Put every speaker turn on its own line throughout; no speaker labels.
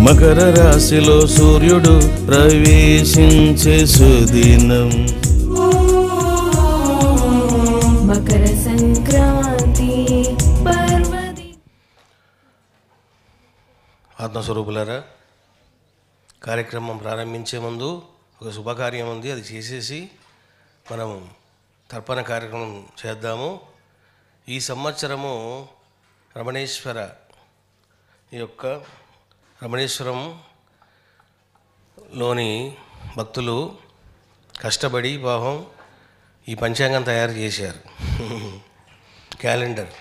మకర రాశిలో సూర్యుడు ప్రవేశించే సుదినం
మకర సంక్రాంతి పర్వది
ఆత్మస్వరూపులారా కార్యక్రమం ప్రారంభించే ముందు ఒక శుభకార్యం ఉంది అది చేసేసి మనం తర్పణ కార్యక్రమం చేద్దాము ఈ సంవత్సరము రమణేశ్వర ఈ యొక్క రమణేశ్వరం లోని భక్తులు కష్టపడి పాపం ఈ పంచాంగం తయారు చేశారు క్యాలెండర్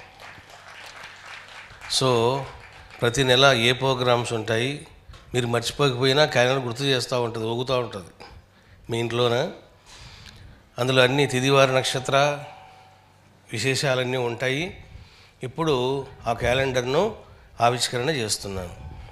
సో ప్రతి నెల ఏ ప్రోగ్రామ్స్ ఉంటాయి మీరు మర్చిపోకపోయినా క్యాలెండర్ గుర్తు చేస్తూ ఉంటుంది ఊగుతూ ఉంటుంది మీ ఇంట్లోన అందులో అన్ని తిదివార నక్షత్ర విశేషాలన్నీ ఉంటాయి ఇప్పుడు ఆ క్యాలెండర్ను ఆవిష్కరణ చేస్తున్నాను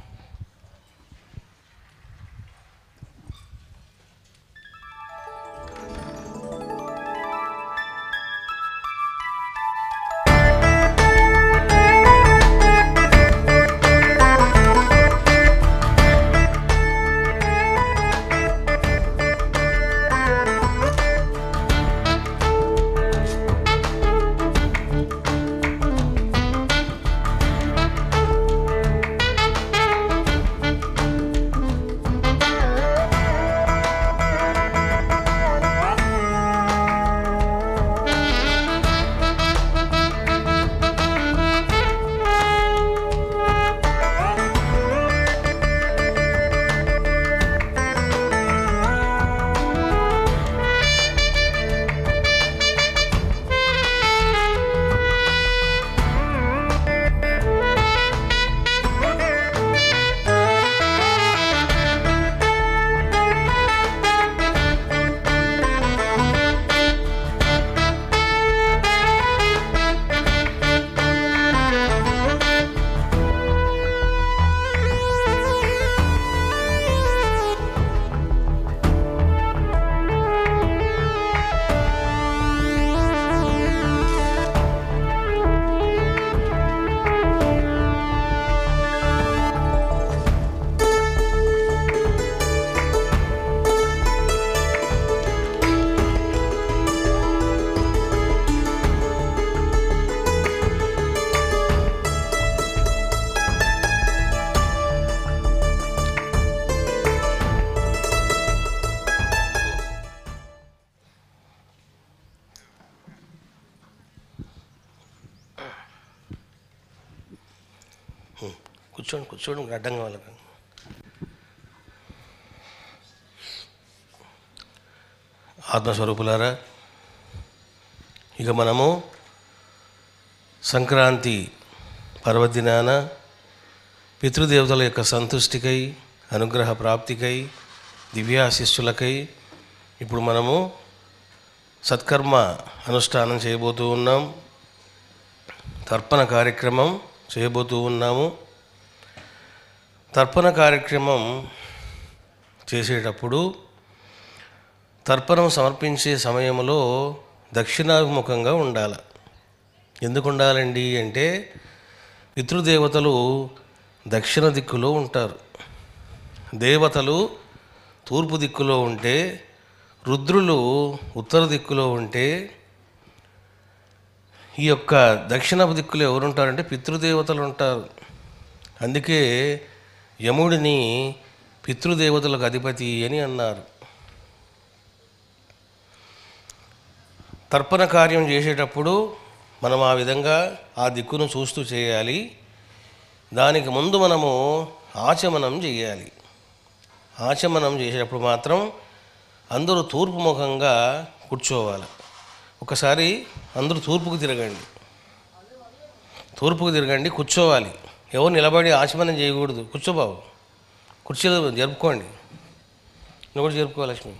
కూర్చోండి కూర్చోండి మీకు అడ్డం కావాలి ఆత్మస్వరూపులారా ఇక మనము సంక్రాంతి పర్వదినాన పితృదేవతల యొక్క సంతుష్టికై అనుగ్రహ ప్రాప్తికై దివ్యాశిష్యులకై ఇప్పుడు మనము సత్కర్మ అనుష్ఠానం చేయబోతూ ఉన్నాం తర్పణ కార్యక్రమం చేయబోతూ ఉన్నాము తర్పణ కార్యక్రమం చేసేటప్పుడు తర్పణం సమర్పించే సమయంలో దక్షిణాభిముఖంగా ఉండాలి ఎందుకు ఉండాలండి అంటే పితృదేవతలు దక్షిణ దిక్కులో ఉంటారు దేవతలు తూర్పు దిక్కులో ఉంటే రుద్రులు ఉత్తర దిక్కులో ఉంటే ఈ యొక్క దక్షిణపు దిక్కులో ఎవరు ఉంటారంటే పితృదేవతలు ఉంటారు అందుకే యముడిని పితృదేవతలకు అధిపతి అని అన్నారు తర్పణ కార్యం చేసేటప్పుడు మనం ఆ విధంగా ఆ దిక్కును చూస్తూ చేయాలి దానికి ముందు మనము ఆచమనం చేయాలి ఆచమనం చేసేటప్పుడు మాత్రం అందరూ తూర్పు ముఖంగా కూర్చోవాలి ఒకసారి అందరూ తూర్పుకు తిరగండి తూర్పుకు తిరగండి కూర్చోవాలి ఎవరు నిలబడి ఆచమనం చేయకూడదు కూర్చోబాబు కుర్చీలో జరుపుకోండి నువ్వు కూడా జరుపుకో లక్ష్మి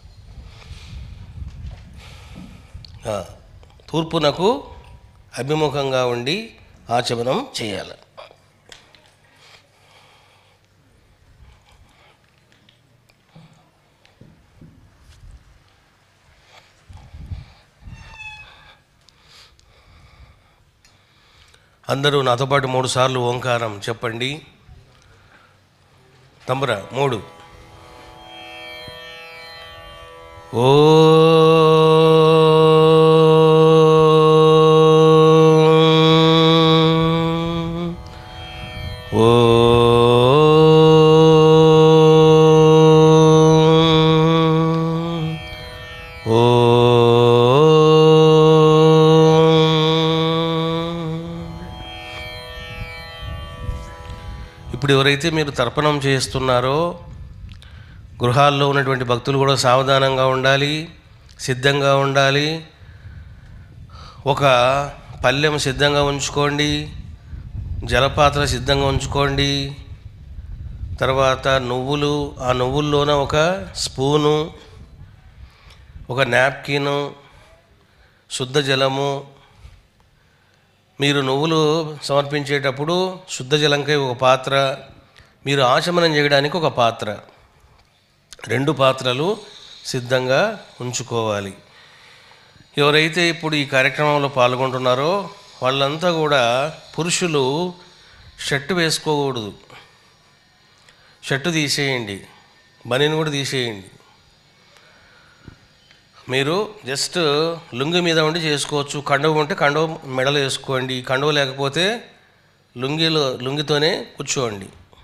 ఆ, తూర్పునకు అభిముఖంగా ఉండి ఆచమనం చేయాలి అందరూ నాతో పాటు మూడు సార్లు ఓంకారం చెప్పండి తంబుర మూడు ఓ ఓ ఓ ఇప్పుడు ఎవరైతే మీరు తర్పణం చేస్తున్నారో గృహాల్లో ఉన్నటువంటి భక్తులు కూడా సావధానంగా ఉండాలి సిద్ధంగా ఉండాలి ఒక పళ్ళెం సిద్ధంగా ఉంచుకోండి జలపాత్ర సిద్ధంగా ఉంచుకోండి తర్వాత నువ్వులు ఆ నువ్వుల్లోన ఒక స్పూను ఒక నాప్కిను శుద్ధ జలము మీరు నువ్వులు సమర్పించేటప్పుడు శుద్ధ జలంకై ఒక పాత్ర మీరు ఆచమనం చేయడానికి ఒక పాత్ర రెండు పాత్రలు సిద్ధంగా ఉంచుకోవాలి ఎవరైతే ఇప్పుడు ఈ కార్యక్రమంలో పాల్గొంటున్నారో వాళ్ళంతా కూడా పురుషులు షర్టు వేసుకోకూడదు షర్టు తీసేయండి బనీని కూడా తీసేయండి మీరు జస్ట్ లుంగి మీద ఉండి చేసుకోవచ్చు కండువ ఉంటే కండువ మెడలు వేసుకోండి కండువ లేకపోతే లుంగిలో లుంగితోనే కూర్చోండి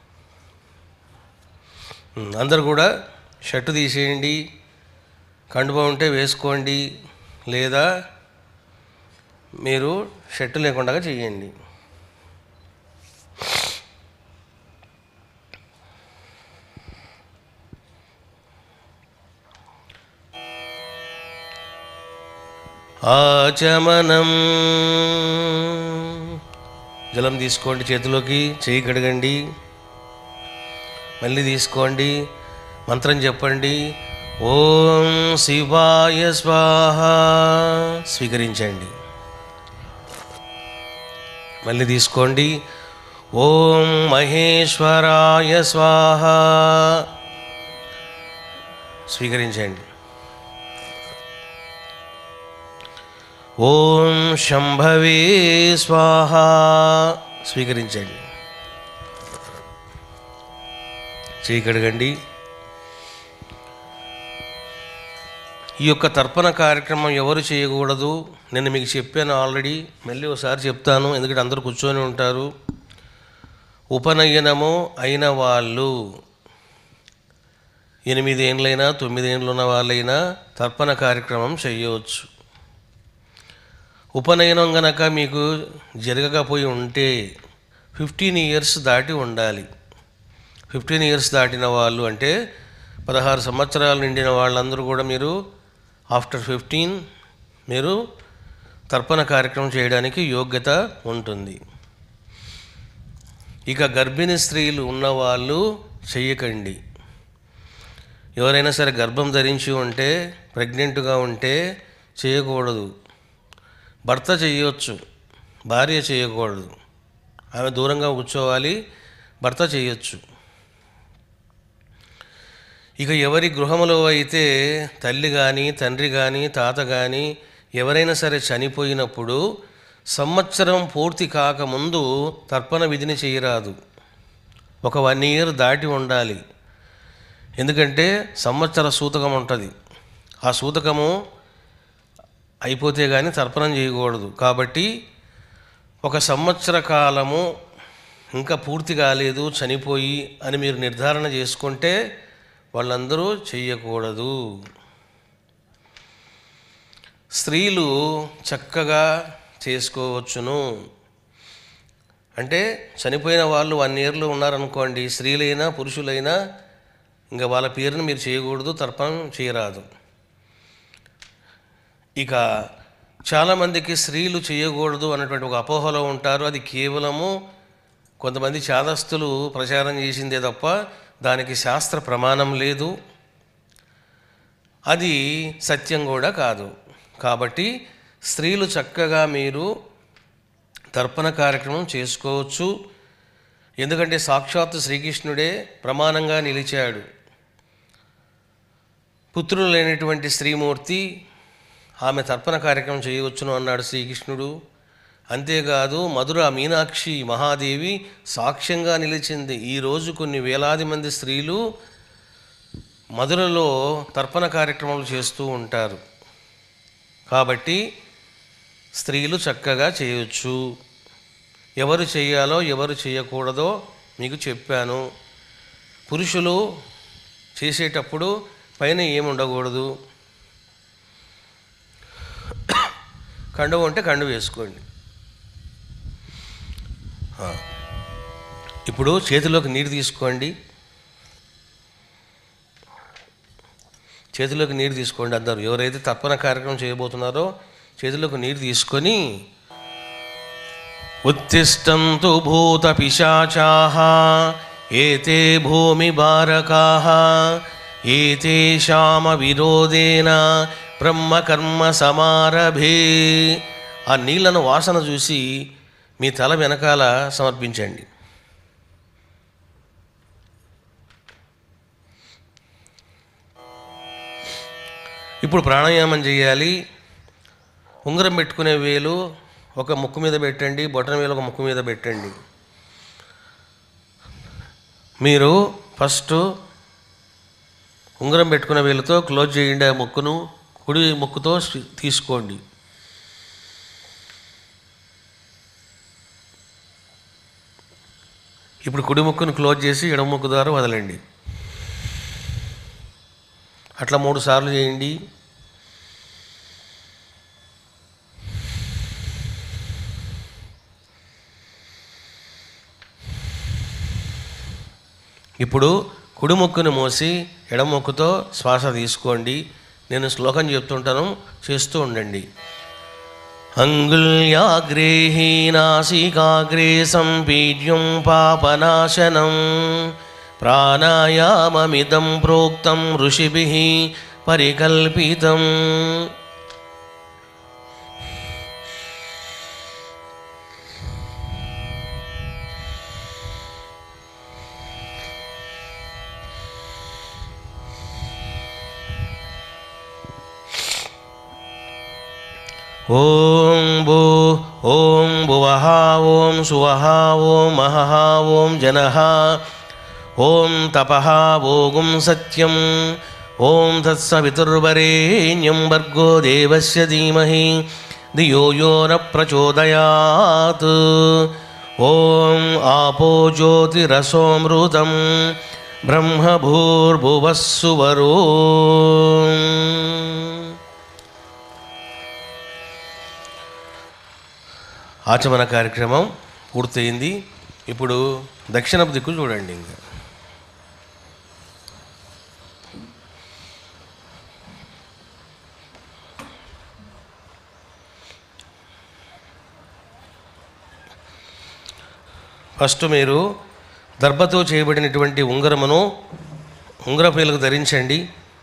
ఉమ్, అందరు కూడా షర్టు తీసేయండి కండువ ఉంటే వేసుకోండి లేదా మీరు షర్టు లేకుండా చేయండి ఆచమనం జలం తీసుకోండి చేతిలోకి చేయి కడగండి మళ్ళీ తీసుకోండి మంత్రం చెప్పండి ఓం శివాయ స్వాహ స్వీకరించండి మళ్ళీ తీసుకోండి ఓం మహేశ్వరాయ స్వాహ స్వీకరించండి ఓం శంభవే స్వాహ స్వీకరించండి చేయి కడగండి ఈ యొక్క తర్పణ కార్యక్రమం ఎవరు చేయకూడదు నేను మీకు చెప్పాను ఆల్రెడీ మళ్ళీ ఒకసారి చెప్తాను ఎందుకంటే అందరూ కూర్చొని ఉంటారు ఉపనయనము అయిన వాళ్ళు ఎనిమిది ఏండ్లైనా తొమ్మిది ఏండ్లు ఉన్న వాళ్ళైనా తర్పణ కార్యక్రమం చేయవచ్చు ఉపనయనం గనక మీకు జరగకపోయి ఉంటే ఫిఫ్టీన్ ఇయర్స్ దాటి ఉండాలి ఫిఫ్టీన్ ఇయర్స్ దాటిన వాళ్ళు అంటే పదహారు సంవత్సరాలు నిండిన వాళ్ళందరూ కూడా మీరు ఆఫ్టర్ ఫిఫ్టీన్ మీరు తర్పణ కార్యక్రమం చేయడానికి యోగ్యత ఉంటుంది ఇక గర్భిణీ స్త్రీలు ఉన్నవాళ్ళు చెయ్యకండి ఎవరైనా సరే గర్భం ధరించి ఉంటే ప్రెగ్నెంట్గా ఉంటే చేయకూడదు భర్త చేయొచ్చు భార్య చేయకూడదు ఆమె దూరంగా కూర్చోవాలి భర్త చేయొచ్చు ఇక ఎవరి గృహములో అయితే తల్లి కానీ తండ్రి కానీ తాత కానీ ఎవరైనా సరే చనిపోయినప్పుడు సంవత్సరం పూర్తి కాకముందు తర్పణ విధిని చేయరాదు ఒక వన్ ఇయర్ దాటి ఉండాలి ఎందుకంటే సంవత్సర సూతకం ఉంటుంది ఆ సూతకము అయిపోతే కానీ తర్పణం చేయకూడదు కాబట్టి ఒక సంవత్సర కాలము ఇంకా పూర్తి కాలేదు చనిపోయి అని మీరు నిర్ధారణ చేసుకుంటే వాళ్ళందరూ చెయ్యకూడదు స్త్రీలు చక్కగా చేసుకోవచ్చును అంటే చనిపోయిన వాళ్ళు వన్ ఇయర్లో ఉన్నారనుకోండి స్త్రీలైనా పురుషులైనా ఇంకా వాళ్ళ పేరును మీరు చేయకూడదు తర్పణం చేయరాదు ఇక చాలామందికి స్త్రీలు చేయకూడదు అన్నటువంటి ఒక అపోహలో ఉంటారు అది కేవలము కొంతమంది చాదస్తులు ప్రచారం చేసిందే తప్ప దానికి శాస్త్ర ప్రమాణం లేదు అది సత్యం కూడా కాదు కాబట్టి స్త్రీలు చక్కగా మీరు తర్పణ కార్యక్రమం చేసుకోవచ్చు ఎందుకంటే సాక్షాత్తు శ్రీకృష్ణుడే ప్రమాణంగా నిలిచాడు పుత్రులు లేనటువంటి స్త్రీమూర్తి ఆమె తర్పణ కార్యక్రమం చేయవచ్చును అన్నాడు శ్రీకృష్ణుడు అంతేకాదు మధుర మీనాక్షి మహాదేవి సాక్ష్యంగా నిలిచింది ఈరోజు కొన్ని వేలాది మంది స్త్రీలు మధురలో తర్పణ కార్యక్రమాలు చేస్తూ ఉంటారు కాబట్టి స్త్రీలు చక్కగా చేయొచ్చు ఎవరు చేయాలో ఎవరు చేయకూడదో మీకు చెప్పాను పురుషులు చేసేటప్పుడు పైన ఏమి ఉండకూడదు కండువ ఉంటే కండువ వేసుకోండి ఆ. ఇప్పుడు చేతిలోకి నీరు తీసుకోండి చేతిలోకి నీరు తీసుకోండి అందరు ఎవరైతే తర్పణ కార్యక్రమం చేయబోతున్నారో చేతిలోకి నీరు తీసుకొని ఉత్తిష్టంతు భూత పిశాచాః ఏతే భూమి బారకాః ఏతేషామ విరోధేన బ్రహ్మకర్మ సమారభే ఆ నీళ్లను వాసన చూసి మీ తల వెనకాల సమర్పించండి ఇప్పుడు ప్రాణాయామం చేయాలి ఉంగరం పెట్టుకునే వేలు ఒక ముక్కు మీద పెట్టండి బొటన వేలు ఒక ముక్కు మీద పెట్టండి మీరు ఫస్ట్ ఉంగరం పెట్టుకున్న వేలుతో క్లోజ్ చేయండి ఆ ముక్కును కుడి ముక్కుతో స్వి- తీసుకోండి ఇప్పుడు కుడి ముక్కును క్లోజ్ చేసి ఎడమ ముక్కు ద్వారా వదలండి అట్లా మూడు సార్లు చేయండి ఇప్పుడు కుడి ముక్కును మోసి ఎడమ ముక్కుతో శ్వాస తీసుకోండి నేను శ్లోకం చెప్తుంటాను చేస్తూ ఉండండి అంగుళ్యాగ్రే నాసికాగ్రే సంపీడ్యం పాపనాశనం ప్రాణాయామమిదం ప్రోక్తం ఋషిభిः పరికల్పితం ఓం భూ ఓం భువః ఓం సువః ఓం మహః ఓం జనః ఓం తపః ఓగుం సత్యం ఓం తత్సవితుర్వరేణ్యం భర్గో దేవస్య ధీమహి ధియో యో న ప్రచోదయాత్ ఓం ఆపో జ్యోతిరసోమృతం బ్రహ్మభూర్భువస్సువరో ఆచమన కార్యక్రమం పూర్తయింది ఇప్పుడు దక్షిణపు దిక్కు చూడండి ఇంకా ఫస్ట్ మీరు దర్భతో చేయబడినటువంటి ఉంగరమును ఉంగరపేలకు ధరించండి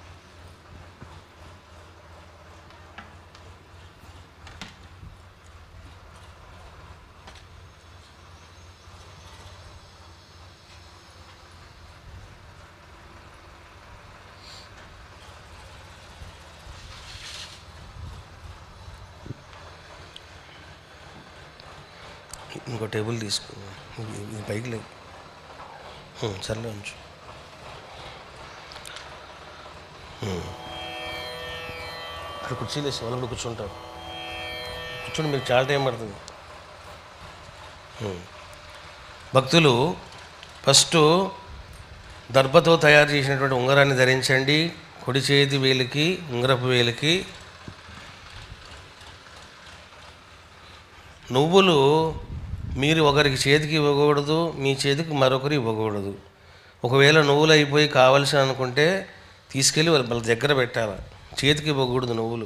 ఇంకో టేబుల్ తీసుకో ఇది- ఇది పైకి లేదు హ్మ్, సర్లే ఉంచు హ్మ్. ఇక్కడ కుర్చీలు వేసి వాళ్ళు కూడా కూర్చుంటారు కూర్చొని మీకు చాలా టైం పడుతుంది హ్మ్. భక్తులు ఫస్ట్ దర్భతో తయారు చేసినటువంటి ఉంగరాన్ని ధరించండి కుడి చేతి వేలికి ఉంగరపు వేలికి నువ్వులు మీరు ఒకరికి చేతికి ఇవ్వకూడదు మీ చేతికి మరొకరు ఇవ్వకూడదు ఒకవేళ నువ్వులు అయిపోయి కావలసి అనుకుంటే తీసుకెళ్ళి వాళ్ళ వాళ్ళ దగ్గర పెట్టాలి చేతికి ఇవ్వకూడదు నువ్వులు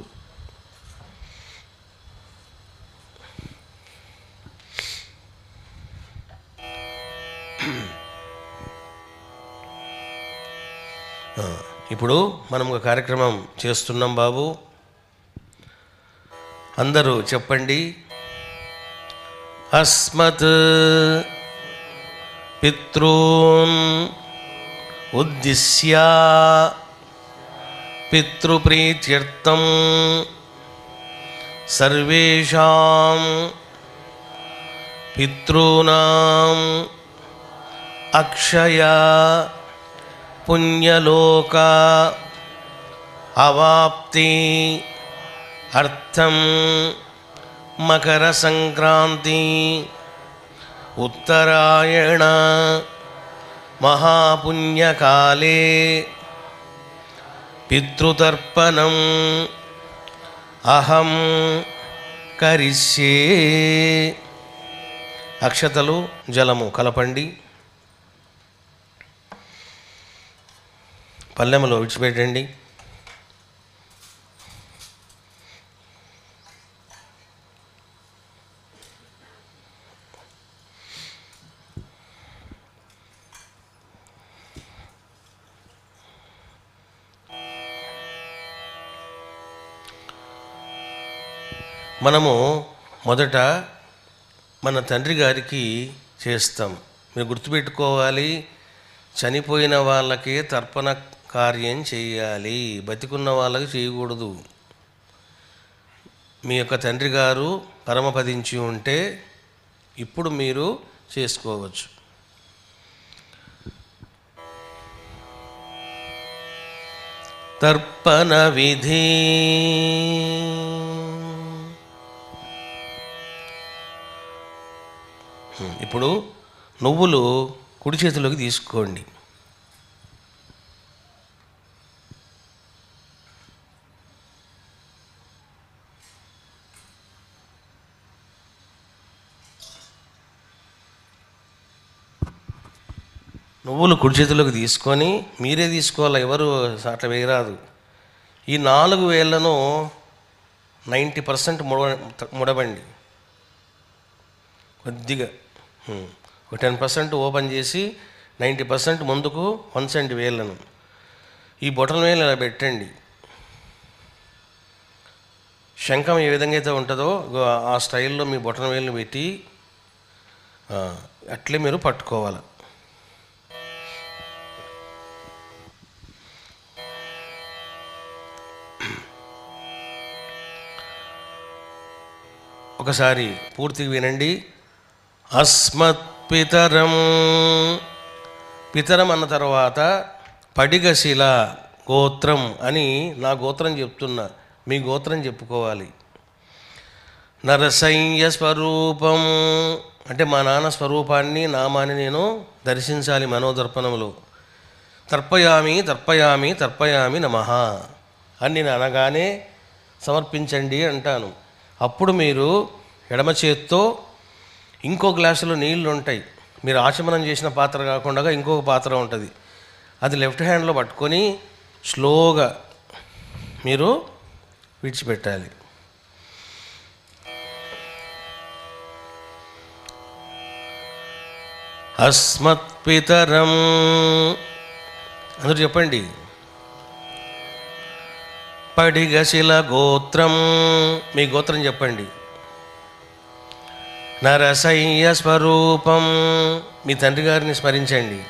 ఆ, ఇప్పుడు మనం ఒక కార్యక్రమం చేస్తున్నాం బాబు అందరూ చెప్పండి అస్మత్ పితॄన్ ఉద్దిశ్య పితృప్రీత్యర్థం సర్వేషాం పితॄనాం అక్షయ పుణ్యలోక అవాప్తి అర్థం మకర సంక్రాంతి ఉత్తరాయణ మహాపుణ్యకాలే పితృతర్పణం అహం కరిష్యే అక్షతలు జలము కలపండి పల్లెములో విడిచిపెట్టండి మనము మొదట మన తండ్రి గారికి చేస్తాం మీరు గుర్తుపెట్టుకోవాలి చనిపోయిన వాళ్ళకే తర్పణ కార్యం చేయాలి బతికున్న వాళ్ళకి చేయకూడదు మీ యొక్క తండ్రి గారు పరమపదించి ఉంటే ఇప్పుడు మీరు చేసుకోవచ్చు తర్పణ విధి ఇప్పుడు నువ్వులు కుడి చేతిలోకి తీసుకోండి నువ్వులు కుడి చేతిలోకి తీసుకొని మీరే తీసుకోవాలి ఎవరు అట్లా వేయరాదు ఈ నాలుగు వేళ్లను నైంటీ పర్సెంట్ ముడ ముడబండి కొద్దిగా హ్మ్. ఒక టెన్ పర్సెంట్ ఓపెన్ చేసి నైంటీ పర్సెంట్ ముందుకు వంచండి వేళ్ళను ఈ బొటన వేలు ఇలా పెట్టండి శంఖం ఏ విధంగా అయితే ఉంటుందో ఇగో ఆ స్టైల్లో మీ బొటన వేలుని పెట్టి ఆ, అట్లే మీరు పట్టుకోవాలి ఒకసారి పూర్తిగా వినండి అస్మత్ పితరం పితరం అన్న తర్వాత పడిగశిల గోత్రం అని నా గోత్రం చెప్తున్నా మీ గోత్రం చెప్పుకోవాలి నరసయ్య స్వరూపం అంటే మా నాన్న స్వరూపాన్ని నామాన్ని నేను దర్శించాలి మనోదర్పణంలో తర్పయామి తర్పయామి తర్పయామి నమ అని నేను అనగానే సమర్పించండి అంటాను అప్పుడు మీరు ఎడమ చేత్తో ఇంకో గ్లాసులో నీళ్లు ఉంటాయి మీరు ఆచమనం చేసిన పాత్ర కాకుండా ఇంకొక పాత్ర ఉంటుంది అది లెఫ్ట్ హ్యాండ్లో పట్టుకొని స్లోగా మీరు విడిచిపెట్టాలి అస్మత్పితరం అందరూ చెప్పండి పడిగశిల గోత్రం మీ గోత్రం చెప్పండి నరసయ్య స్వరూపం మీ తండ్రి గారిని స్మరించండి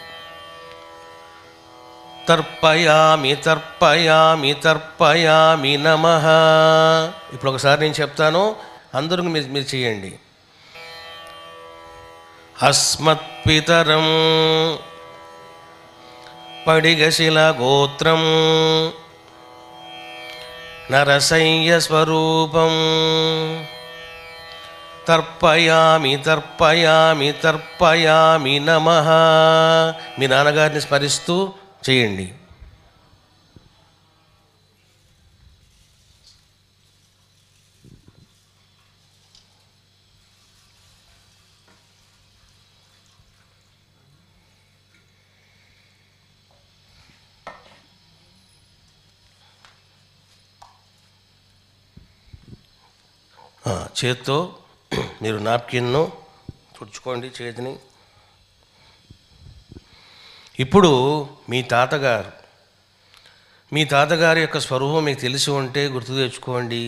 తర్పయామి తర్పయామి తర్పయామి నమ ఇప్పుడు ఒకసారి నేను చెప్తాను అందరూ మీరు మీరు చేయండి అస్మత్పితరం పడిగశిల గోత్రం నరసయ్య స్వరూపం తర్పయామి తర్పయామి తర్పయామి నమ మీ నాన్నగారిని స్మరిస్తూ చేయండి ఆ, చేత్తో మీరు నాప్కిన్ను తుడుచుకోండి చేతిని ఇప్పుడు మీ తాతగారు మీ తాతగారి యొక్క స్వరూపం మీకు తెలిసి ఉంటే గుర్తు తెచ్చుకోండి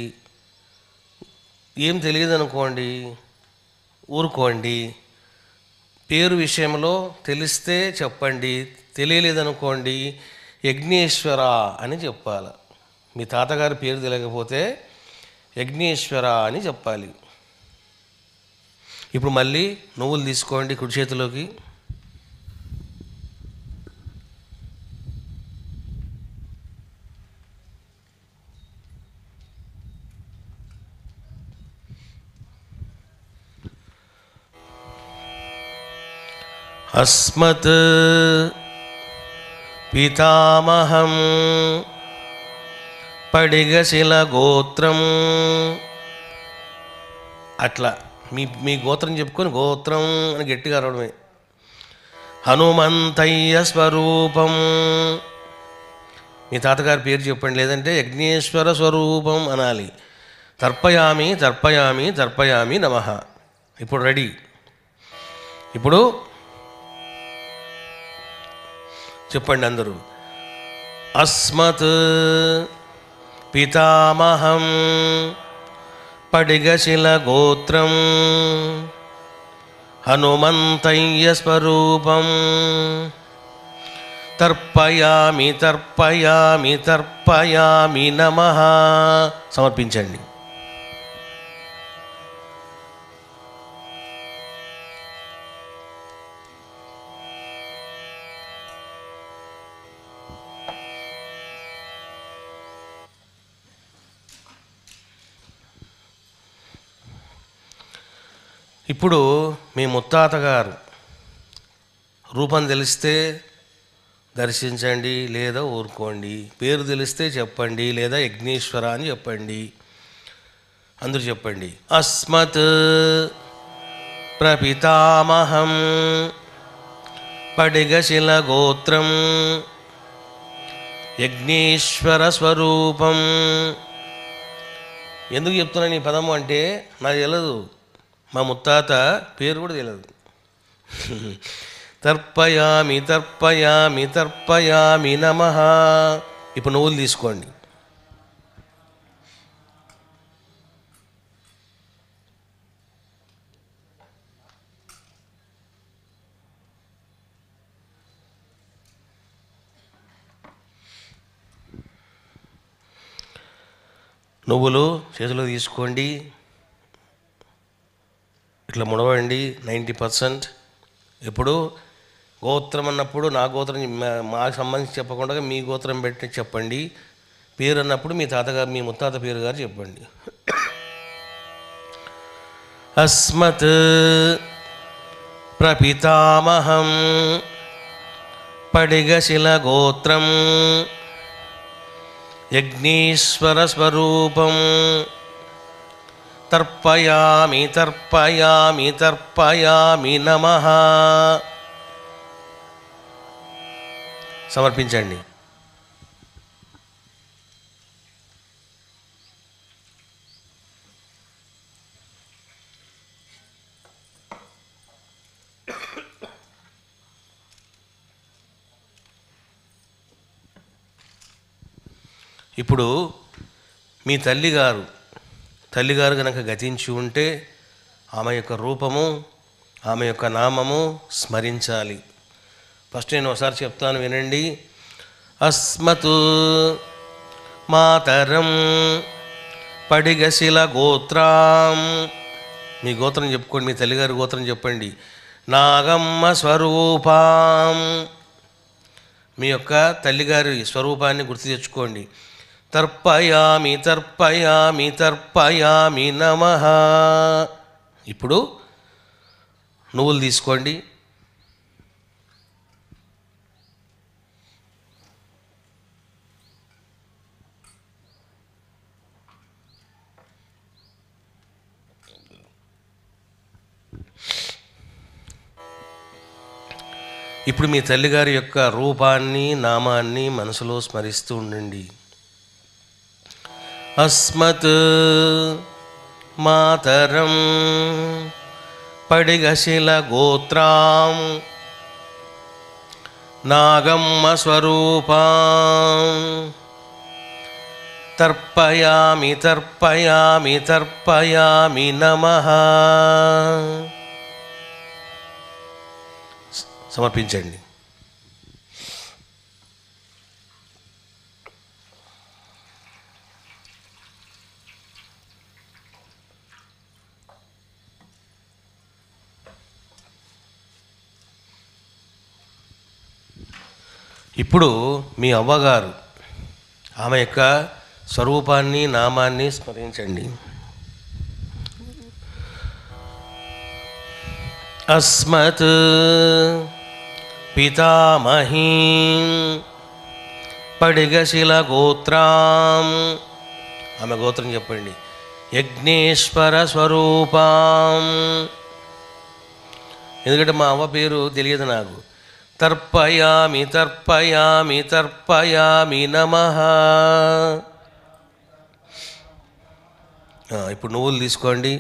ఏం తెలియదు అనుకోండి ఊరుకోండి పేరు విషయంలో తెలిస్తే చెప్పండి తెలియలేదనుకోండి యజ్ఞేశ్వర అని చెప్పాలి మీ తాతగారి పేరు తెలియకపోతే యజ్ఞేశ్వర అని చెప్పాలి ఇప్పుడు మళ్ళీ నువ్వులు తీసుకోండి కుడి చేతిలోకి అస్మత్ పితామహం పడిగశిల గోత్రం అట్లా మీ మీ గోత్రం చెప్పుకొని గోత్రం అని గట్టిగా అరవడమే హనుమంతయ్య స్వరూపం మీ తాతగారి పేరు చెప్పండి లేదంటే యజ్ఞేశ్వర స్వరూపం అనాలి తర్పయామి తర్పయామి తర్పయామి నమ ఇప్పుడు రెడీ ఇప్పుడు చెప్పండి అందరూ అస్మత్ పితామహం పడిగశిల గోత్రం హనుమంతయ్య స్వరూపం తర్పయామి తర్పయామి తర్పయామి నమ సమర్పించండి ఇప్పుడు మీ ముత్తాత గారు రూపం తెలిస్తే దర్శించండి లేదా ఊరుకోండి పేరు తెలిస్తే చెప్పండి లేదా యజ్ఞేశ్వర అని చెప్పండి అందరూ చెప్పండి అస్మత్ ప్రపితామహం పడిగశిల గోత్రం యజ్ఞేశ్వర స్వరూపం ఎందుకు చెప్తున్నాను ఈ పదము అంటే నాకు తెలియదు మా ముత్తాత పేరు కూడా తెలియదు తర్పయామి తర్పయామి తర్పయామి నమ ఇప్పుడు నువ్వులు తీసుకోండి నువ్వులు చేతిలో తీసుకోండి ఇట్లా ముడవండి నైంటీ పర్సెంట్ ఇప్పుడు గోత్రం అన్నప్పుడు నా గోత్రం మా- మాకు సంబంధించి చెప్పకుండా మీ గోత్రం పెట్టి చెప్పండి పేరు అన్నప్పుడు మీ తాతగారు మీ ముత్తాత పేరు గారు చెప్పండి అస్మత్ ప్రపితామహం పడిగశిల గోత్రం యజ్ఞేశ్వర స్వరూపం తర్పయామి తర్పయామి తర్పయామి నమ సమర్పించండి ఇప్పుడు మీ తల్లిగారు తల్లిగారు కనుక గతించి ఉంటే ఆమె యొక్క రూపము ఆమె యొక్క నామము స్మరించాలి ఫస్ట్ నేను ఒకసారి చెప్తాను వినండి అస్మతు మాతరం పడిగశిల గోత్రాం మీ గోత్రం చెప్పుకోండి మీ తల్లిగారి గోత్రం చెప్పండి నాగమ్మ స్వరూపాం మీ యొక్క తల్లిగారి స్వరూపాన్ని గుర్తు తెచ్చుకోండి తర్పయామి తర్పయామి తర్పయామి నమ ఇప్పుడు నువ్వులు తీసుకోండి ఇప్పుడు మీ తల్లిగారి యొక్క రూపాన్ని నామాన్ని మనసులో స్మరిస్తూ ఉండండి అస్మత్ మాతరం పడిగశిల గోత్రాం నాగమ్మ స్వరూపాం తర్పయామి తర్పయామి తర్పయామి నమ సమర్పించండి ఇప్పుడు మీ అవ్వగారు ఆమె యొక్క స్వరూపాన్ని నామాన్ని స్మరించండి అస్మత్ పితామహీ పడిగశిల గోత్రాం ఆమె గోత్రం చెప్పండి యజ్ఞేశ్వర స్వరూపాం ఎందుకంటే మా అవ్వ పేరు తెలియదు నాకు తర్పయామి తర్పయామి తర్పయామి నమ ఇప్పుడు నువ్వులు తీసుకోండి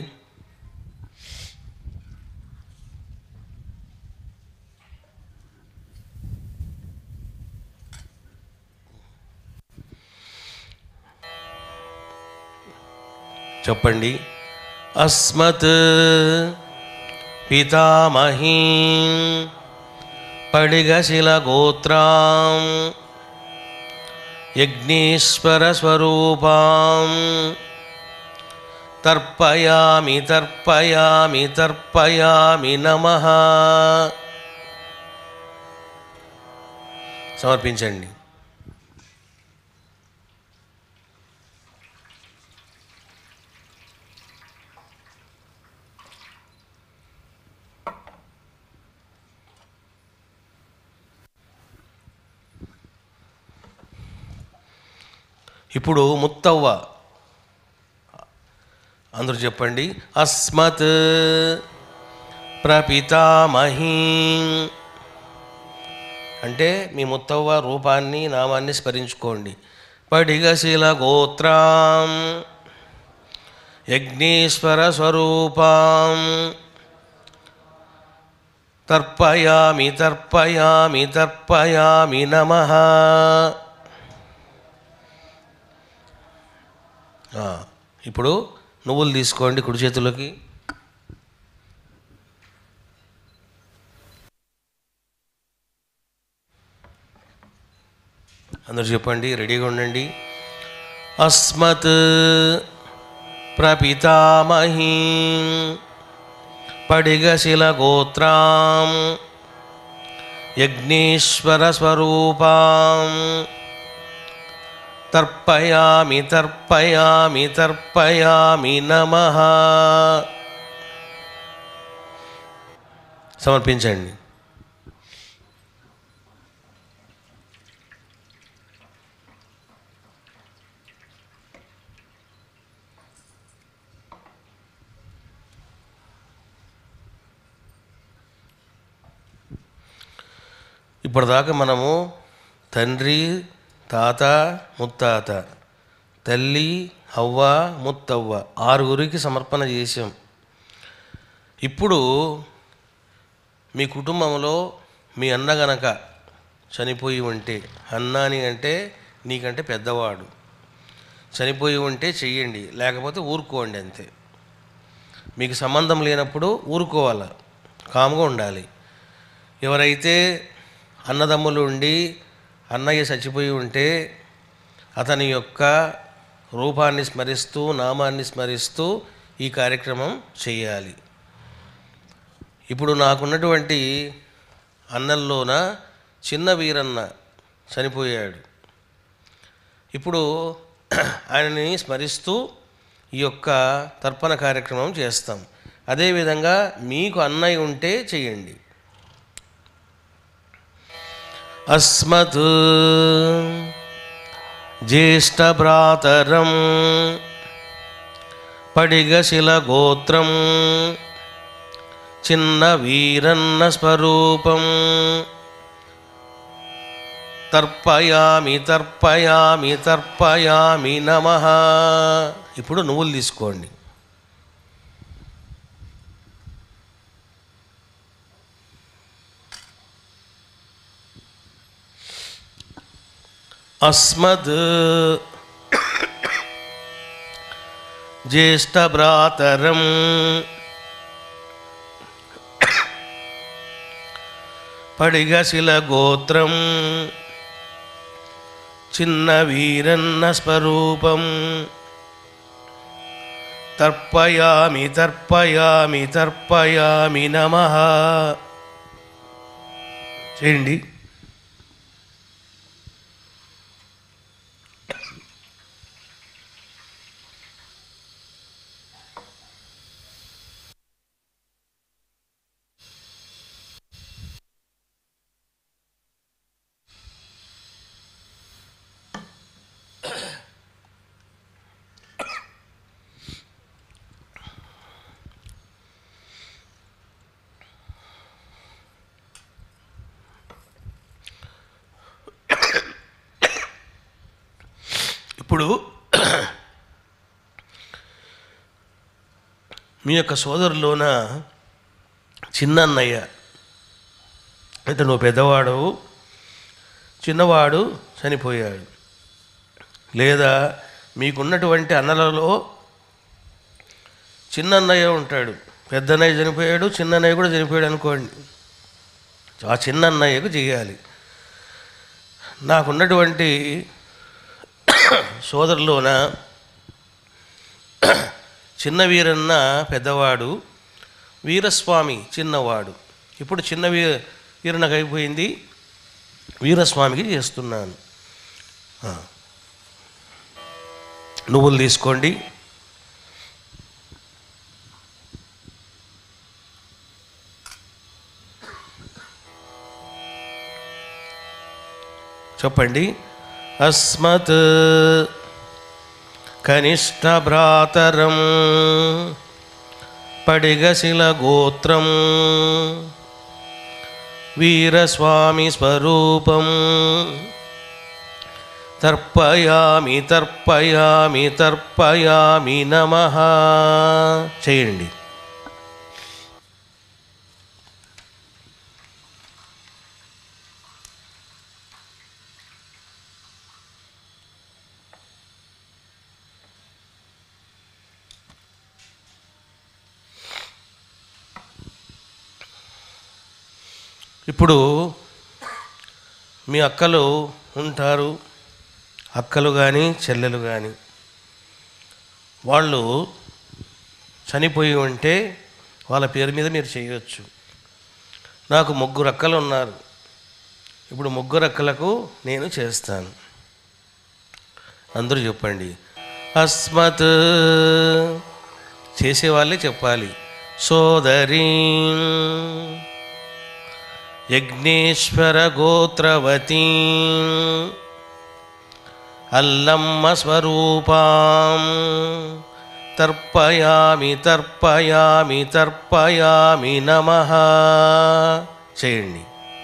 చెప్పండి అస్మత్ పితామహీ పడిగశిల గోత్రాం యజ్ఞేశ్వర స్వరూపాం తర్పయామి తర్పయామి తర్పయామి నమ సమర్పించండి ఇప్పుడు ముత్తవ్వ అందరూ చెప్పండి అస్మత్ ప్రపితామహీ అంటే మీ ముత్తవ్వ రూపాన్ని నామాన్ని స్మరించుకోండి పడిగశిల గోత్రాం యజ్ఞేశ్వర స్వరూపాం తర్పయామి తర్పయామి తర్పయామి నమః ఆ, ఇప్పుడు నువ్వులు తీసుకోండి కుడి చేతిలోకి అందరూ చెప్పండి రెడీగా ఉండండి అస్మత్ ప్రపితామహీ పడిగశిల గోత్రాం యజ్ఞేశ్వర స్వరూపాం తర్పయామి తర్పయామి తర్పయామి నమ సమర్పించండి ఇప్పటిదాకా మనము తండ్రి తాత ముత్తాత తల్లి అవ్వ ముత్తవ్వ ఆరుగురికి సమర్పణ చేసాం ఇప్పుడు మీ కుటుంబంలో మీ అన్న గనక చనిపోయి ఉంటే అన్నాని అంటే నీకంటే పెద్దవాడు చనిపోయి ఉంటే చెయ్యండి లేకపోతే ఊరుకోండి అంతే మీకు సంబంధం లేనప్పుడు ఊరుకోవాలి కామ్గా ఉండాలి ఎవరైతే అన్నదమ్ములు ఉండి అన్నయ్య చచ్చిపోయి ఉంటే అతని యొక్క రూపాన్ని స్మరిస్తూ నామాన్ని స్మరిస్తూ ఈ కార్యక్రమం చేయాలి ఇప్పుడు నాకున్నటువంటి అన్నల్లోన చిన్న వీరన్న చనిపోయాడు ఇప్పుడు ఆయనని స్మరిస్తూ ఈ యొక్క తర్పణ కార్యక్రమం చేస్తాం అదేవిధంగా మీకు అన్నయ్య ఉంటే చేయండి అస్మత్ జ్యేష్ఠభ్రాతరం పడిగశిల గోత్రం చిన్న వీరన్న స్వరూపం తర్పయామి తర్పయామి తర్పయామి నమ ఇప్పుడు నువ్వులు తీసుకోండి అస్మద్ జ్యేష్ఠభ్రాతరం పడిగశిల గోత్రం చిన్న వీరన్న స్వరూపం తర్పయామి తర్పయామి తర్పయామి నమ చేయండి ఇప్పుడు మీ యొక్క సోదరులోన చిన్నన్నయ్య అంటే నువ్వు పెద్దవాడు చిన్నవాడు చనిపోయాడు లేదా మీకున్నటువంటి అన్నలలో చిన్నన్నయ్య ఉంటాడు పెద్దన్నయ్య చనిపోయాడు చిన్నన్నయ్య కూడా చనిపోయాడు అనుకోండి ఆ చిన్నన్నయ్యకు చేయాలి నాకున్నటువంటి సోదరులోన చిన్న వీరన్న పెద్దవాడు వీరస్వామి చిన్నవాడు ఇప్పుడు చిన్న వీ వీరనకు అయిపోయింది వీరస్వామికి చేస్తున్నాను ఆ. నువ్వులు తీసుకోండి చెప్పండి అస్మత్ కనిష్ట భ్రాతరం పడిగశిల గోత్రం వీరస్వామి స్వరూపం తర్పయామి తర్పయామి తర్పయామి నమ చేయండి ఇప్పుడు మీ అక్కలు ఉంటారు అక్కలు కానీ చెల్లెలు కానీ వాళ్ళు చనిపోయి ఉంటే వాళ్ళ పేరు మీద మీరు చేయవచ్చు నాకు ముగ్గురు అక్కలు ఉన్నారు ఇప్పుడు ముగ్గురు అక్కలకు నేను చేస్తాను అందరూ చెప్పండి అస్మత్ చేసేవాళ్ళే చెప్పాలి సోదరీ యజ్ఞేశ్వర గోత్రవతీ అల్లమ్మ స్వరూపాం తర్పయామి తర్పయామి తర్పయామి నమ చేయండి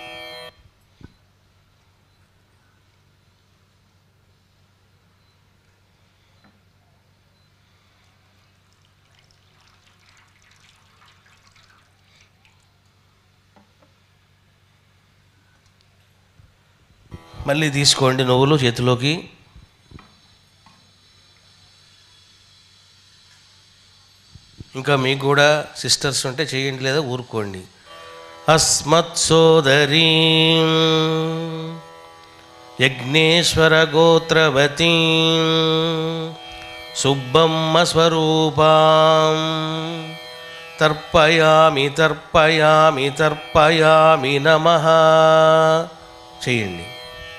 మళ్ళీ తీసుకోండి నువ్వులు చేతిలోకి ఇంకా మీకు కూడా సిస్టర్స్ ఉంటే చేయండి లేదా ఊరుకోండి అస్మత్ సోదరీ యజ్ఞేశ్వర గోత్రవతీ సుబ్బమ్మ స్వరూపాం తర్పయామి తర్పయామి తర్పయామి నమ చేయండి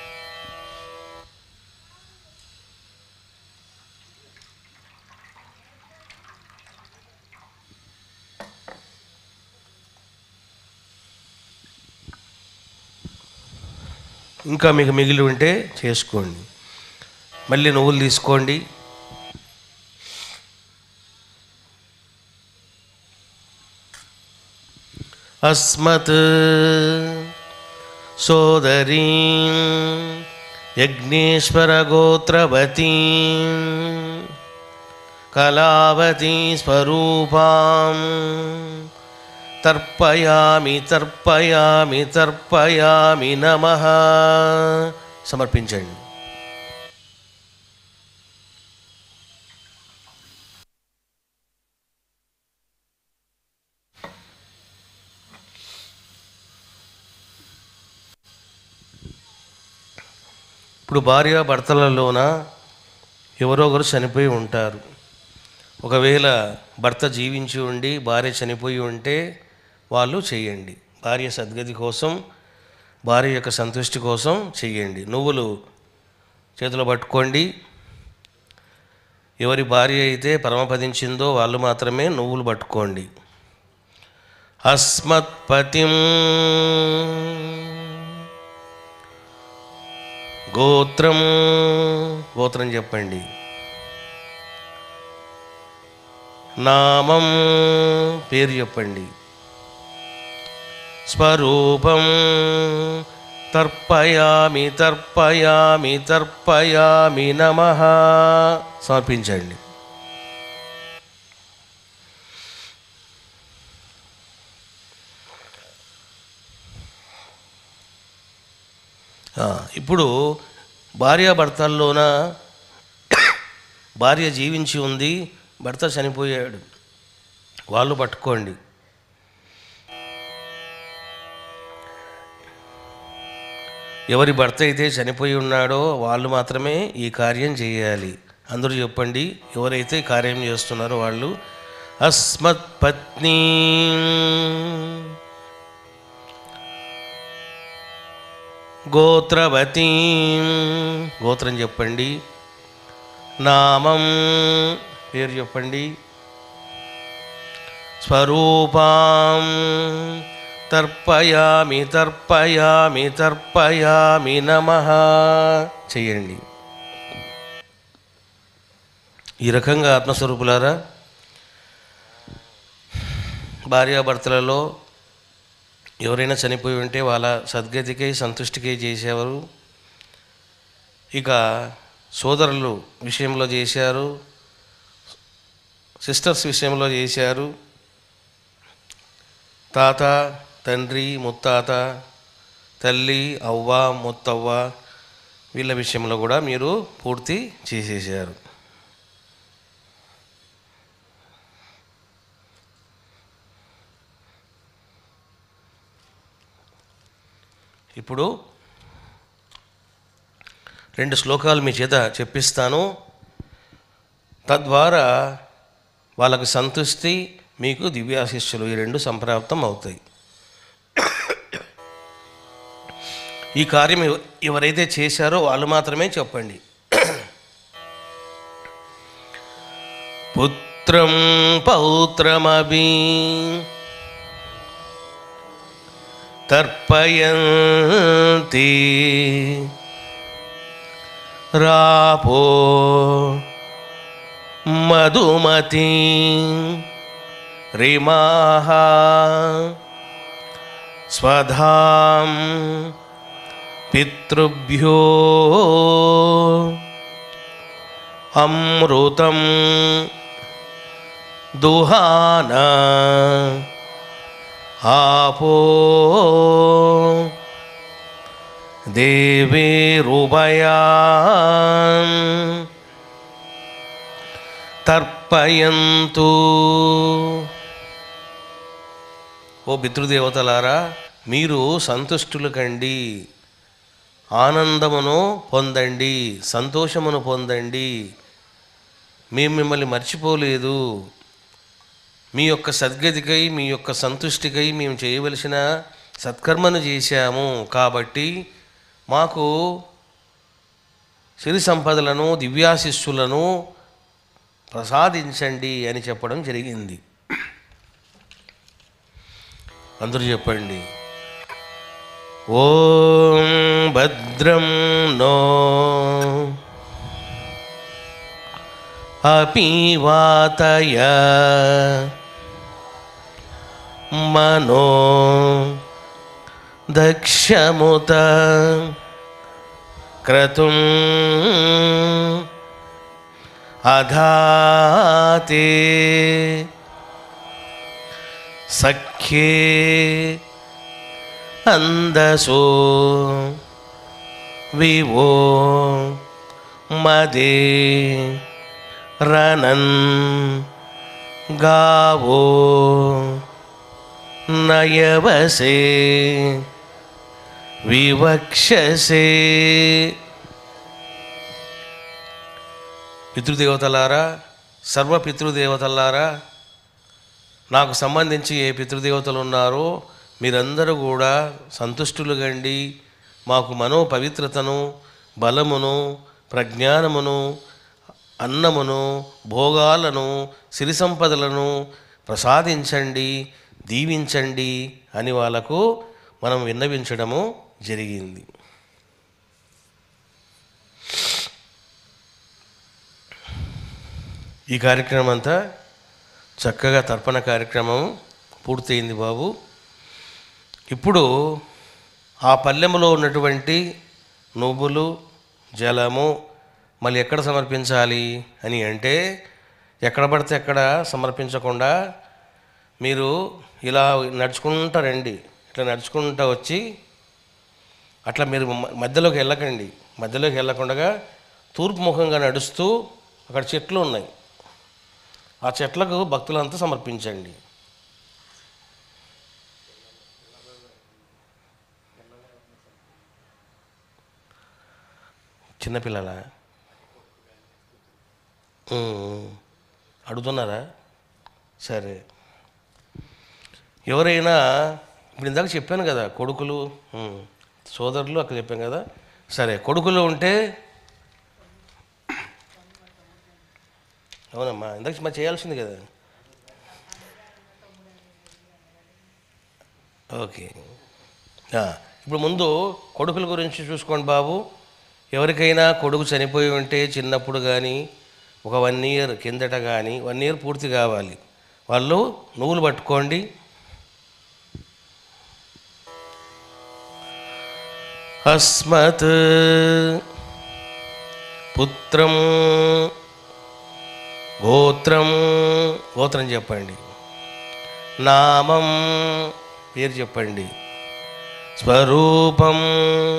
ఇంకా మీకు మిగిలి ఉంటే చేసుకోండి మళ్ళీ నువ్వులు తీసుకోండి అస్మత్ సోదరీ యజ్ఞేశ్వర గోత్రవతీ కళావతీ స్వరూపాం తర్పయామి తర్పయామి తర్పయామి నమ సమర్పించండి ఇప్పుడు భార్య భర్తలలోన ఎవరో ఒకరు చనిపోయి ఉంటారు ఒకవేళ భర్త జీవించి ఉండి భార్య చనిపోయి ఉంటే వాళ్ళు చెయ్యండి భార్య సద్గతి కోసం భార్య యొక్క సంతృష్టి కోసం చెయ్యండి నువ్వులు చేతిలో పట్టుకోండి ఎవరి భార్య అయితే పరమపదించిందో వాళ్ళు మాత్రమే నువ్వులు పట్టుకోండి అస్మత్పతిం గోత్రం గోత్రం చెప్పండి నామం పేరు చెప్పండి స్వరూపం తర్పయామి తర్పయామి తర్పయామి నమ సమర్పించండి ఆ, ఇప్పుడు భార్యాభర్తల్లోన భార్య జీవించి ఉంది భర్త చనిపోయాడు వాళ్ళు పట్టుకోండి ఎవరి భర్త అయితే చనిపోయి ఉన్నాడో వాళ్ళు మాత్రమే ఈ కార్యం చేయాలి అందరూ చెప్పండి ఎవరైతే ఈ కార్యం చేస్తున్నారో వాళ్ళు అస్మత్ పత్ని గోత్రవతీ గోత్రం చెప్పండి నామం పేరు చెప్పండి స్వరూపాం తర్పయామి తర్పయామి తర్పయామి నమ చెయ్యండి ఈ రకంగా ఆత్మస్వరూపులారా భార్యాభర్తలలో ఎవరైనా చనిపోయి ఉంటే వాళ్ళ సద్గతికై సంతుష్టికై చేసేవారు ఇక సోదరులు విషయంలో చేశారు సిస్టర్స్ విషయంలో చేశారు తాత తండ్రి ముత్తాత తల్లి అవ్వ ముత్తవ్వ వీళ్ళ విషయంలో కూడా మీరు పూర్తి చేసేసారు ఇప్పుడు రెండు శ్లోకాలు మీ చేత చెప్పిస్తాను తద్వారా వాళ్ళకు సంతృష్టి మీకు దివ్యాశిష్యులు ఈ రెండు సంప్రాప్తం అవుతాయి ఈ కార్యం ఎవ- ఎవరైతే చేశారో వాళ్ళు మాత్రమే చెప్పండి పుత్రం పౌత్రమభి తర్పయంతి రాపో మధుమతి రిమాహ స్వధాం పితృభ్యో అమృతం దుహాన आपो देवेरुभयान् తర్పయంతు ఓ పితృదేవతలారా మీరు సంతుష్టులు కండి ఆనందమును పొందండి సంతోషమును పొందండి మేము మిమ్మల్ని మర్చిపోలేదు మీ యొక్క సద్గతికై మీ యొక్క సంతుష్టికై మేము చేయవలసిన సత్కర్మను చేశాము కాబట్టి మాకు సిరి సంపదలను దివ్యాశిస్సులను ప్రసాదించండి అని చెప్పడం జరిగింది అందరూ చెప్పండి ఓం భద్రం నో अपीवातय मनो दक्षमुत क्रतुम् अधाते सख्ये अन्दसो विवो मदे रनन् गावो नयवसे వివక్షసే పితృదేవతలారా సర్వ పితృదేవతలారా నాకు సంబంధించి ఏ పితృదేవతలు ఉన్నారో మీరందరూ కూడా సంతుష్టులు గండి మాకు మనో పవిత్రతను బలమును ప్రజ్ఞానమును అన్నమును భోగాలను సిరి సంపదలను ప్రసాదించండి దీవించండి అని వాళ్ళకు మనం విన్నవించడము జరిగింది ఈ కార్యక్రమం అంతా చక్కగా తర్పణ కార్యక్రమం పూర్తయింది బాబు ఇప్పుడు ఆ పల్లెములో ఉన్నటువంటి నువ్వులు జలము మళ్ళీ ఎక్కడ సమర్పించాలి అని అంటే ఎక్కడ పడితే ఎక్కడ సమర్పించకుండా మీరు ఇలా నడుచుకుంటా రండి ఇట్లా నడుచుకుంటా వచ్చి అట్లా మీరు మ- మధ్యలోకి వెళ్ళకండి మధ్యలోకి వెళ్ళకుండా తూర్పు ముఖంగా నడుస్తూ అక్కడ చెట్లు ఉన్నాయి ఆ చెట్లకు భక్తులంతా సమర్పించండి చిన్నపిల్లల అడుగుతున్నారా సరే ఎవరైనా ఇప్పుడు ఇందాక చెప్పాను కదా కొడుకులు ఉమ్, సోదరులు అక్కడ చెప్పాను కదా సరే కొడుకులు ఉంటే అవునమ్మా ఇందాక మరి చేయాల్సింది కదా ఓకే ఆ, ఇప్పుడు ముందు కొడుకుల గురించి చూసుకోండి బాబు ఎవరికైనా కొడుకు చనిపోయి ఉంటే చిన్నప్పుడు కానీ ఒక వన్ ఇయర్ కిందట కానీ వన్ ఇయర్ పూర్తి కావాలి వాళ్ళు నువ్వులు పట్టుకోండి అస్మత్ పుత్రం గోత్రం గోత్రం చెప్పండి నామం పేరు చెప్పండి స్వరూపం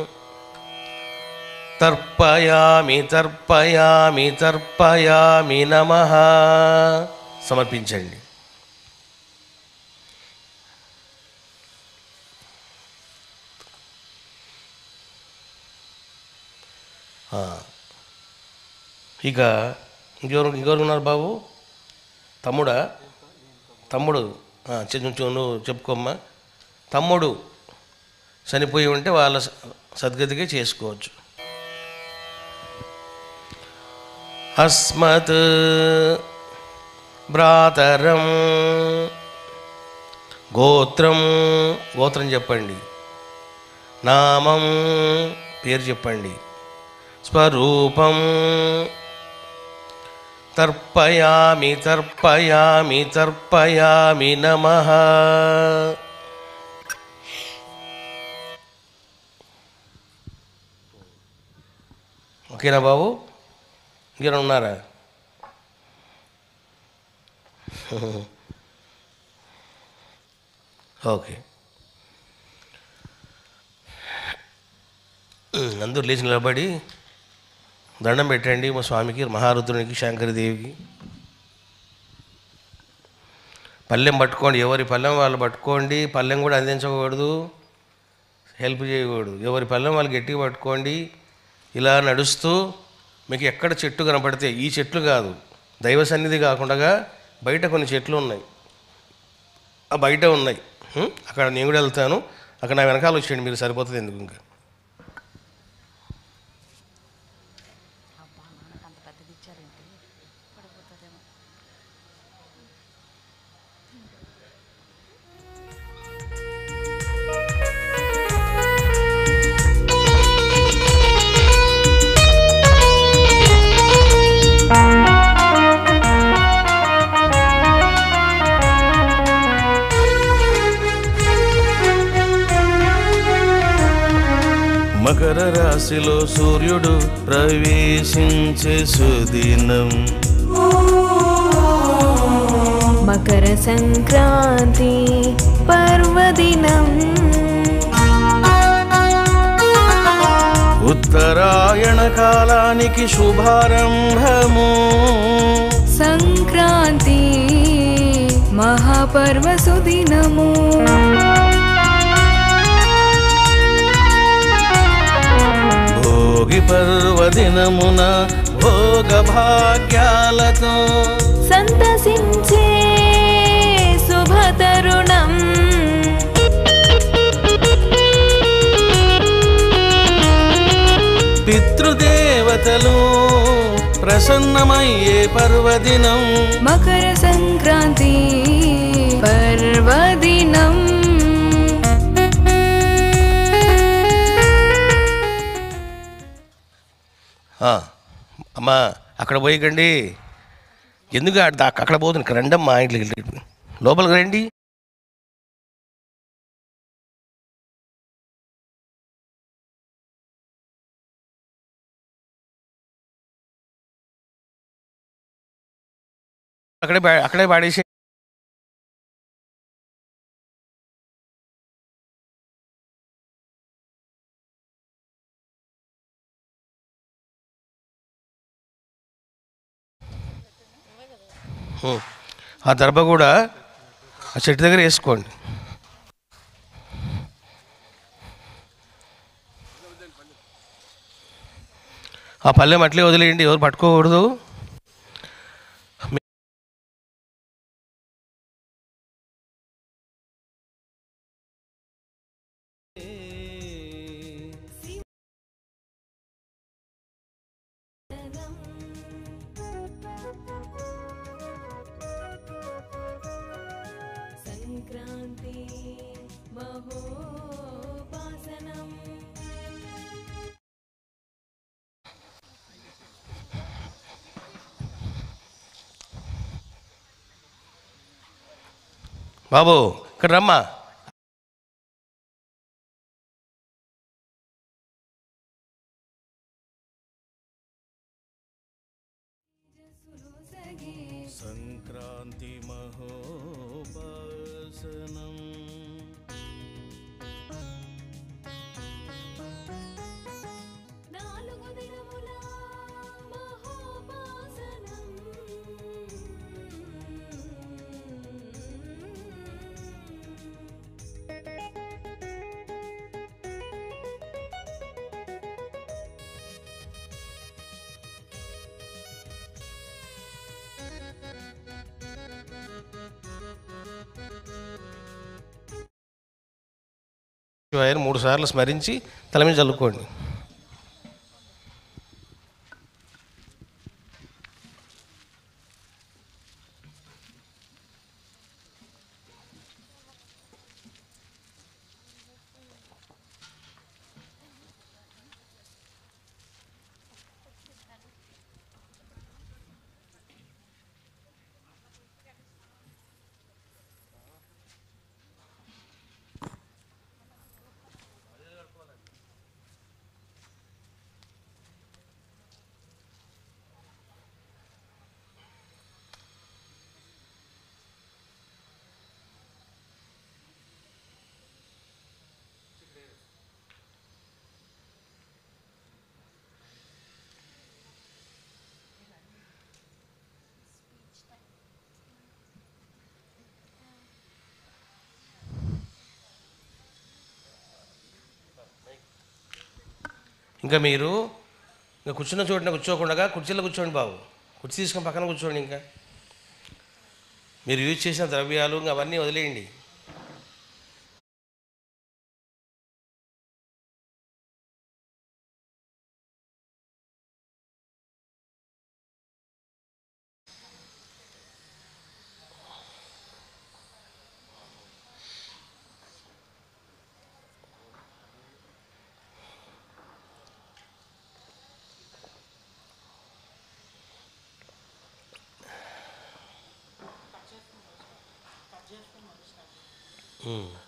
తర్పయామి తర్పయామి తర్పయామి నమ సమర్పించండి ఆ. ఇక ఇంకెవరు ఇంకెవరు ఉన్నారు బాబు తమ్ముడా తమ్ముడు ఆ, చె- నువ్వు నువ్వు చెప్పుకోమ్మా తమ్ముడు చనిపోయి ఉంటే వాళ్ళ స- సద్గతిగా చేసుకోవచ్చు అస్మత్ భ్రాతరం గోత్రం గోత్రం చెప్పండి నామం పేరు చెప్పండి స్వరూపం తర్పయామి తర్పయామి తర్పయామి నమ ఓకేనా బాబు ఇంకేమైనా ఉన్నారా ఓకే అందరూ లేచి నిలబడి దండం పెట్టండి మా స్వామికి మహారుద్రునికి శంకరదేవికి పల్లెం పట్టుకోండి ఎవరి పల్లెం వాళ్ళు పట్టుకోండి పల్లెం కూడా అందించకూడదు హెల్ప్ చేయకూడదు ఎవరి పల్లెం వాళ్ళు గట్టిగా పట్టుకోండి ఇలా నడుస్తూ మీకు ఎక్కడ చెట్టు కనపడితే ఈ చెట్లు కాదు దైవ సన్నిధి కాకుండా బయట కొన్ని చెట్లు ఉన్నాయి ఆ బయట ఉన్నాయి హ్మ్? అక్కడ నేను కూడా వెళ్తాను అక్కడ నా వెనకాల వచ్చేయండి మీరు సరిపోతుంది ఎందుకు ఇంకా
మకర రాశిలో సూర్యుడు ప్రవేశించే సుదినం
మకర సంక్రాంతి పర్వదినం
ఉత్తరాయణ కాలానికి శుభారంభము
సంక్రాంతి మహాపర్వ సుదినము
భోగి పర్వదినమున భోగ భాగ్యాలతో
సంతసించే శుభతరుణం
పితృదేవతలు ప్రసన్నమయ్యే పర్వదినం
మకర సంక్రాంతి పర్వదినం
ఆ, అమ్మా అక్కడ పోయికండి ఎందుకు అక్కడ అక్కడ పోతుంది ఇక్కడ రండమ్మా ఇంట్లోకి లోపలికి రండి అక్కడే పా- అక్కడే పాడేసి ఉం. ఆ దర్భ కూడా ఆ చెట్టు దగ్గర వేసుకోండి ఆ పల్లెం అట్లే వదిలేయండి ఎవరు పట్టుకోకూడదు
సంక్రాంతి మహోపాసనం
బాబు ఇక్కడ రమ్మా
సంక్రాంతి మహోపాసనం
నాలుగు దినముల మహోపాసనం
శివాయని మూడు సార్లు స్మరించి తల మీద చల్లుకోండి ఇంకా మీరు ఇంకా కూర్చున్న చోటున కూర్చోకుండా కుర్చీలో కూర్చోండి బాబు కుర్చీ తీసుకొని పక్కన కూర్చోండి ఇంకా మీరు యూజ్ చేసిన ద్రవ్యాలు ఇంకా అవన్నీ వదిలేయండి ఉమ్.